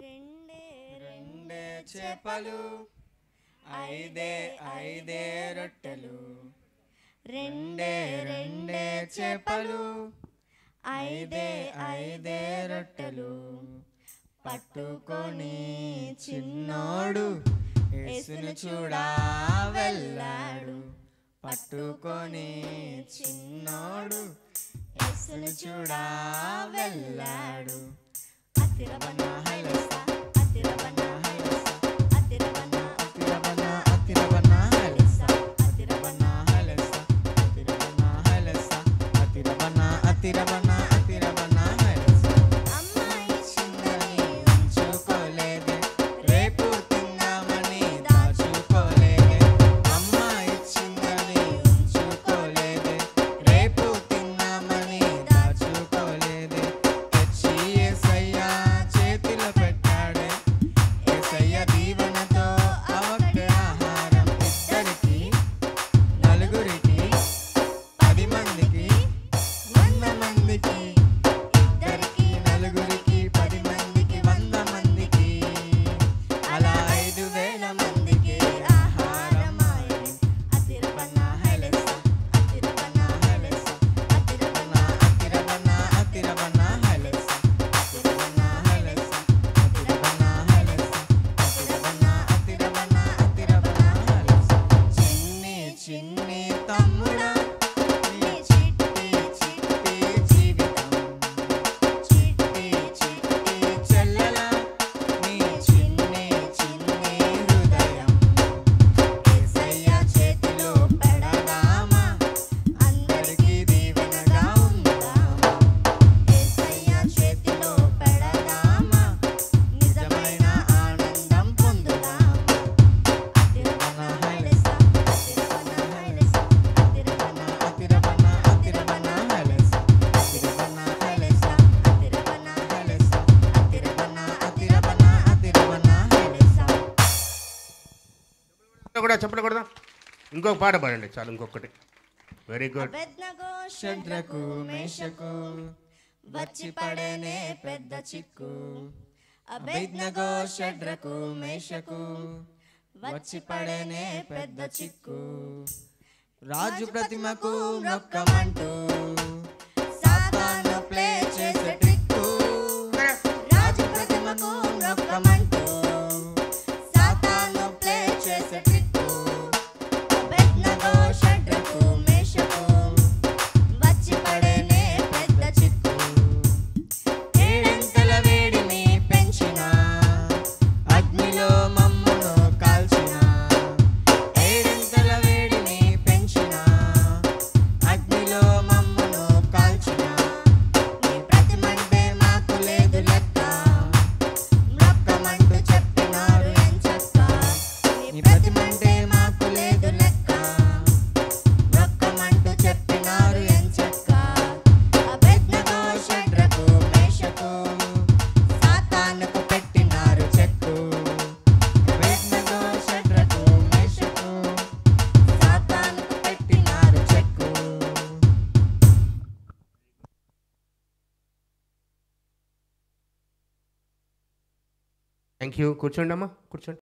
రెండే రెండే చేపలు ఐదే ఐదే రొట్టెలు రెండే రెండే చేపలు ఐదే ఐదే రొట్టెలు పట్టుకొని చిన్నోడు యేసును చూడా వెళ్ళాడు పట్టుకొని చిన్నోడు యేసును చూడా వెళ్ళాడు అతిరవన హైలస అతిరవన హైలస అతిరవన అతిరవన అతిరవన హైలస అతిరవన హైలస అతిరవన హైలస అతిరవన అతిరవన అతిరవన హైలస అమ్మాయి చిందని ఉంచుకోలేదే రేపు తిందామని దాచుకోలేదే అమ్మ ఇచ్చిందని ఉంచుకోలేదే రేపు తిందామని దాచుకోలేదే తెచ్చి ఏసయ్య చేతిలో పెట్టాడే ఏసయ్య దీవెనతో అవకే ఆహారం ఇద్దరికి నలుగురికి పది మందికి వంద మందికి ఇద్దరికి నలుగురికి పది మందికి వంద మందికి అలా ఐదు వేల మందికి ఆహారమాయని అతిరవన హైలస అతిరవన హైలస అతిరవన అతిరవన అతిరవన హైలెస్ అతిరవన హైలెస్ అతిరవన హైలెస్ అతిరవన అతిరవన అతిరవన హైలెస్ చిన్ని చిన్ని తమ్ముడా నీ చిట్టి చిట్టి జీవితం చిట్టి చిట్టి చెల్లెలా నీ చిన్ని చిన్ని హృదయం యేసయ్య చేతిలో పెడదామా అందరికీ దీవెనగా ఉందామా యేసయ్య చేతిలో పెడదామా నిజమైన ఆనందం పొందుదామా అతిరవన హైలస అతిరవన హైలస అతిరవన అతిరవన అతిరవన హైలెస్ అతిరవన హైలెస్ అతిరవన హైలెస్ అతిరవన అతిరవన అతిరవన హైలెస్ కూడా చెప్పకూడదా ఇంకొక పాట పాడండి చాలు ఇంకొకటి వెరీ గుడ్ అబెద్నగో షడ్రకు మేషకు వచ్చి పడేనే పెద్ద చిక్కు అభిజ్ఞగో షడ్రకు మేషకు వచ్చి పడేనే పెద్ద చిక్కు రాజు ప్రతిమకు మొక్కమంటూ సాతాను ప్లే చేసే ట్రిక్కు రాజు ప్రతిమకు మొక్కమంటూ సాతాను ప్లే చేసే ట్రిక్కు అబెద్నగో షడ్రకు మేషకు వచ్చి పడేనే పెద్ద చిక్కు ఏడంతల వేడిని పెంచిన అగ్నిలో మమ్మును కాల్చిన ఏడంతల వేడిని పెంచిన అగ్నిలో మమ్మును కాల్చిన నీ ప్రతిమంటే మాకు లేదు లెక్క మొక్కమంటూ చెప్పినారు ఎంచక్క నీ ప్రతిమంటే మాకు లేదు లెక్క మొక్కమంటూ చెప్పినారు ఎంచక్క అబెద్నగో షడ్రకు మేషకు సాతానుకు పెట్టినారు చెక్కు వేట్నగో షడ్రకు మేషకు సాతానుకు పెట్టినారు చెక్కు థ్యాంక్ యూ కూర్చోండి అమ్మా కూర్చోండి